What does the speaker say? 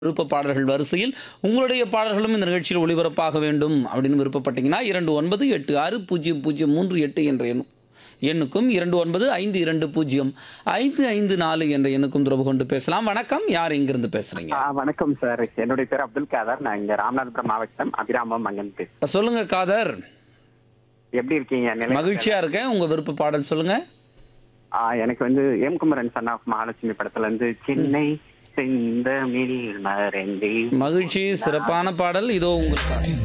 விருப்ப பாடல்கள் வரிசையில் உங்களுடைய பாடல்களும் இந்த நிகழ்ச்சியில் ஒளிபரப்பாக வேண்டும் அப்படின்னு விருப்பப்பட்டீங்கன்னா இரண்டு ஒன்பது எட்டு ஆறு பூஜ்ஜியம் பூஜ்ஜியம் மூன்று எட்டு என்ற எண் எண்ணுக்கும் இரண்டு ஒன்பது ஐந்து இரண்டு பூஜ்ஜியம் ஐந்து ஐந்து நாலு என்ற எண்ணுக்கும் தொடர்பு கொண்டு பேசலாம் வணக்கம் யார் எங்கிருந்து பேசுறீங்க ஆ, வணக்கம் சார் என்னுடைய பேர் அப்துல் காதர் நான் இங்க ராமநாதபுரம் மாவட்டம் அபிராமம் அங்கன் பேசுறேன் சொல்லுங்க காதர் எப்படி இருக்கீங்க நிலை- மகிழ்ச்சியா இருக்கேன் உங்க விருப்ப பாடல் சொல்லுங்க ஆ, எனக்கு வந்து எம் குமரன் சன் ஆஃப் மகாலட்சுமி படத்துல இருந்து சென்னை செந்தமிழ் மறைந்தே மகிழ்ச்சி சிறப்பான பாடல் இதோ உங்களுக்கு